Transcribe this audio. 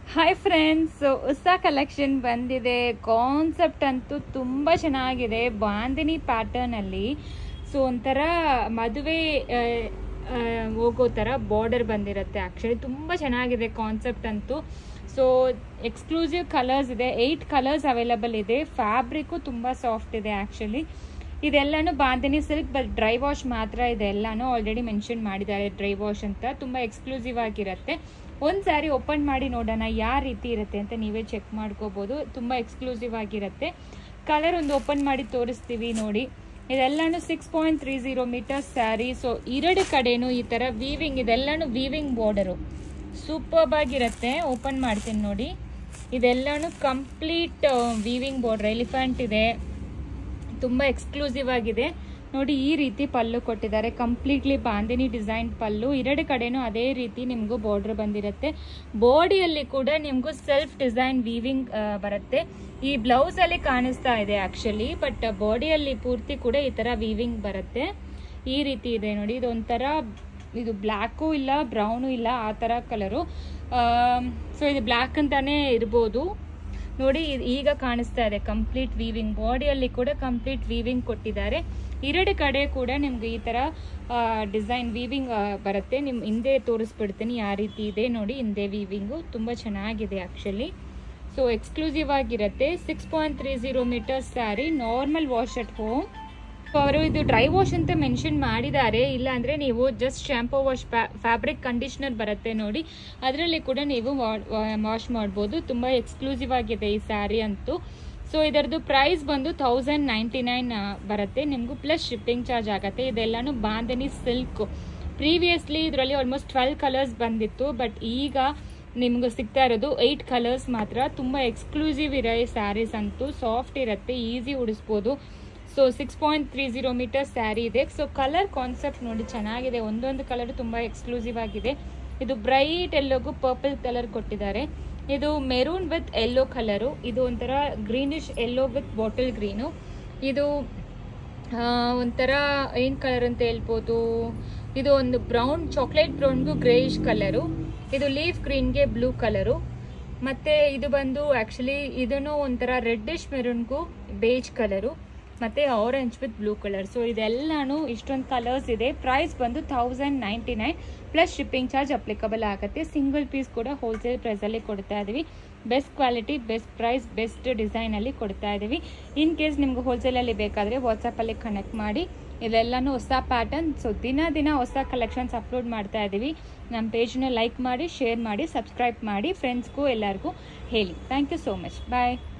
hi friends ಹೊಸ collection ಬಂದಿದೆ concept ಅಂತೂ ತುಂಬ ಚೆನ್ನಾಗಿದೆ ಬಾಂದಿನಿ ಪ್ಯಾಟರ್ನಲ್ಲಿ ಸೊ ಒಂಥರ ಮದುವೆ ಆ, ಆ, ಹೋಗೋ ಥರ ಬಾರ್ಡರ್ ಬಂದಿರುತ್ತೆ ಆ್ಯಕ್ಚುಲಿ ತುಂಬ ಚೆನ್ನಾಗಿದೆ ಕಾನ್ಸೆಪ್ಟ್ ಅಂತೂ ಸೊ ಎಕ್ಸ್ಕ್ಲೂಸಿವ್ ಕಲರ್ಸ್ ಇದೆ ಏಯ್ಟ್ ಕಲರ್ಸ್ ಅವೈಲಬಲ್ ಇದೆ ಫ್ಯಾಬ್ರಿಕ್ಕು ತುಂಬ ಸಾಫ್ಟ್ ಇದೆ ಆ್ಯಕ್ಚುಲಿ ಇದೆಲ್ಲಾನು bandhani silk but dry wash ಮಾತ್ರ ಇದೆ ಎಲ್ಲಾನು ಆಲ್ರೆಡಿ ಮೆನ್ಷನ್ ಮಾಡಿದ್ದಾರೆ ಡ್ರೈ ವಾಶ್ ಅಂತ ತುಂಬ ಎಕ್ಸ್ಕ್ಲೂಸಿವ್ ಆಗಿರುತ್ತೆ ಒಂದು ಸ್ಯಾರಿ ಓಪನ್ ಮಾಡಿ ನೋಡೋಣ ಯಾವ ರೀತಿ ಇರುತ್ತೆ ಅಂತ ನೀವೇ ಚೆಕ್ ಮಾಡ್ಕೋಬೋದು ತುಂಬ ಎಕ್ಸ್ಕ್ಲೂಸಿವ್ ಆಗಿರುತ್ತೆ ಕಲರ್ ಒಂದು ಓಪನ್ ಮಾಡಿ ತೋರಿಸ್ತೀವಿ ನೋಡಿ ಇದೆಲ್ಲಾನು six point three zero metre sari so ಎರಡು ಕಡೆನೂ ಈ ಥರ ವೀವಿಂಗ್ ಇದೆಲ್ಲಾನು ವೀವಿಂಗ್ ಬಾರ್ಡರು ಸೂಪರ್ಬ್ ಆಗಿರುತ್ತೆ ಓಪನ್ ಮಾಡ್ತೀನಿ ನೋಡಿ ಇದೆಲ್ಲಾನು ಕಂಪ್ಲೀಟ್ ವೀವಿಂಗ್ ಬಾರ್ಡರ್ ಎಲಿಫೆಂಟ್ ಇದೆ ತುಂಬ ಎಕ್ಸ್ಕ್ಲೂಸಿವ್ ಆಗಿದೆ ನೋಡಿ ಈ ರೀತಿ ಪಲ್ಲು ಕೊಟ್ಟಿದ್ದಾರೆ ಕಂಪ್ಲೀಟ್ಲಿ ಬಾಂದಿನಿ ಡಿಸೈನ್ ಪಲ್ಲು ಎರಡು ಕಡೆನೂ ಅದೇ ರೀತಿ ನಿಮಗೂ ಬಾರ್ಡರ್ ಬಂದಿರುತ್ತೆ ಬಾಡಿಯಲ್ಲಿ ಕೂಡ ನಿಮಗೂ ಸೆಲ್ಫ್ ಡಿಸೈನ್ ವೀವಿಂಗ್ ಬರುತ್ತೆ ಈ ಬ್ಲೌಸ್ ಅಲ್ಲಿ ಕಾಣಿಸ್ತಾ ಇದೆ ಆಕ್ಚುಲಿ ಬಟ್ ಬಾಡಿಯಲ್ಲಿ ಪೂರ್ತಿ ಕೂಡ ಈ ತರ ವೀವಿಂಗ್ ಬರುತ್ತೆ ಈ ರೀತಿ ಇದೆ ನೋಡಿ ಇದು ಒಂಥರ ಇದು ಬ್ಲ್ಯಾಕು ಇಲ್ಲ ಬ್ರೌನು ಇಲ್ಲ ಆ ಥರ ಕಲರು ಸೊ ಇದು ಬ್ಲ್ಯಾಕ್ ಅಂತಾನೆ ಇರ್ಬೋದು ನೋಡಿ ಇದ್ ಈಗ ಕಾಣಿಸ್ತಾ ಇದೆ ಕಂಪ್ಲೀಟ್ ವೀವಿಂಗ್ ಬಾಡಿಯಲ್ಲಿ ಕೂಡ ಕಂಪ್ಲೀಟ್ ವೀವಿಂಗ್ ಕೊಟ್ಟಿದ್ದಾರೆ ಎರಡು ಕಡೆ ಕೂಡ ನಿಮ್ಗೆ ಈ ತರ ಡಿಸೈನ್ ವೀವಿಂಗ್ ಬರುತ್ತೆ ನಿಮ್ ಹಿಂದೆ ತೋರಿಸ್ಬಿಡ್ತೀನಿ ಯಾವ ರೀತಿ ಇದೆ ನೋಡಿ ಹಿಂದೆ ವೀವಿಂಗು ತುಂಬಾ ಚೆನ್ನಾಗಿದೆ ಆಕ್ಚುಲಿ ಸೊ ಎಕ್ಸ್ಕ್ಲೂಸಿವ್ ಆಗಿರುತ್ತೆ six point three zero metre sari normal wash at home ಅವರು ಇದು ಡ್ರೈ ವಾಶ್ ಅಂತ ಮೆನ್ಷನ್ ಮಾಡಿದ್ದಾರೆ ಇಲ್ಲ ಅಂದ್ರೆ ನೀವು just shampoo wash fabric conditioner ಬರುತ್ತೆ ನೋಡಿ ಅದರಲ್ಲಿ ಕೂಡ ನೀವು ವಾಶ್ ಮಾಡ್ಬೋದು ತುಂಬ ಎಕ್ಸ್ಕ್ಲೂಸಿವ್ ಆಗಿದೆ ಈ ಸ್ಯಾರಿ ಅಂತೂ ಸೊ ಇದರದ್ದು ಪ್ರೈಸ್ ಬಂದು ತೌಸಂಡ್ ನೈಂಟಿ ನೈನ್ ಬರುತ್ತೆ ನಿಮಗೂ ಪ್ಲಸ್ ಶಿಪ್ಪಿಂಗ್ ಚಾರ್ಜ್ ಆಗುತ್ತೆ ಇದೆಲ್ಲಾನು ಬಾಂಧನಿ ಸಿಲ್ಕ್ ಪ್ರೀವಿಯಸ್ಲಿ ಇದರಲ್ಲಿ ಆಲ್ಮೋಸ್ಟ್ ಟ್ವೆಲ್ ಕಲರ್ಸ್ ಬಂದಿತ್ತು ಬಟ್ ಈಗ ನಿಮ್ಗೆ ಸಿಗ್ತಾ ಇರೋದು ಏಯ್ಟ್ ಕಲರ್ಸ್ ಮಾತ್ರ ತುಂಬ ಎಕ್ಸ್ಕ್ಲೂಸಿವ್ ಇರೋ ಈ ಸ್ಯಾರೀಸ್ ಅಂತೂ ಸಾಫ್ಟ್ ಇರುತ್ತೆ ಈಸಿ ಉಡಿಸ್ಬೋದು so six point three zero metre sari ಇದೆ ಸೊ ಕಲರ್ ಕಾನ್ಸೆಪ್ಟ್ ನೋಡಿ ಚೆನ್ನಾಗಿದೆ ಒಂದೊಂದು ಕಲರ್ ತುಂಬ ಎಕ್ಸ್ಕ್ಲೂಸಿವ್ ಆಗಿದೆ ಇದು ಬ್ರೈಟ್ ಎಲ್ಲೋಗೂ ಪರ್ಪಲ್ ಕಲರ್ ಕೊಟ್ಟಿದ್ದಾರೆ ಇದು ಮೆರೂನ್ ವಿತ್ ಎಲ್ಲೋ ಕಲರು ಇದು ಒಂಥರ greenish yellow with bottle green ಇದು ಆ, ಒಂಥರ ಏನು ಕಲರ್ ಅಂತ ಹೇಳ್ಬೋದು ಇದು ಒಂದು ಬ್ರೌನ್ ಚಾಕ್ಲೇಟ್ ಬ್ರೌನ್ಗೂ ಗ್ರೇಯಿಶ್ ಕಲರು ಇದು ಲೀಫ್ ಗ್ರೀನ್ಗೆ ಬ್ಲೂ ಕಲರು ಮತ್ತೆ ಇದು ಬಂದು ಆಕ್ಚುಲಿ ಇದನ್ನು ಒಂಥರ ರೆಡ್ಡಿಶ್ ಮೆರೂನ್ಗೂ ಬೇಜ್ ಕಲರು ಮತ್ತೆ orange with blue colour so ಇದೆಲ್ಲಾನು ಇಷ್ಟೊಂದು ಕಲರ್ಸ್ ಇದೆ ಪ್ರೈಸ್ ಬಂದು thousand ninety nine plus shipping charge applicable ಆಗುತ್ತೆ ಸಿಂಗಲ್ ಪೀಸ್ ಕೂಡ ಹೋಲ್ಸೇಲ್ ಪ್ರೈಸಲ್ಲಿ ಕೊಡ್ತಾ ಇದೀವಿ best quality best price best ಡಿಸೈನಲ್ಲಿ ಕೊಡ್ತಾ ಇದೀವಿ ಇನ್ ಕೇಸ್ ನಿಮ್ಗೆ ಹೋಲ್ಸೇಲಲ್ಲಿ ಬೇಕಾದರೆ ವಾಟ್ಸಪ್ಪಲ್ಲಿ ಕನೆಕ್ಟ್ ಮಾಡಿ ಇದೆಲ್ಲನೂ ಹೊಸ ಪ್ಯಾಟರ್ನ್ ಸೊ ದಿನ ದಿನ ಹೊಸ ಕಲೆಕ್ಷನ್ಸ್ ಅಪ್ಲೋಡ್ ಮಾಡ್ತಾ ಇದ್ದೀವಿ ನಮ್ಮ ಪೇಜ್ನ ಲೈಕ್ ಮಾಡಿ ಶೇರ್ ಮಾಡಿ ಸಬ್ಸ್ಕ್ರೈಬ್ ಮಾಡಿ ಫ್ರೆಂಡ್ಸ್ಗೂ ಎಲ್ಲರಿಗೂ ಹೇಳಿ thank you so much bye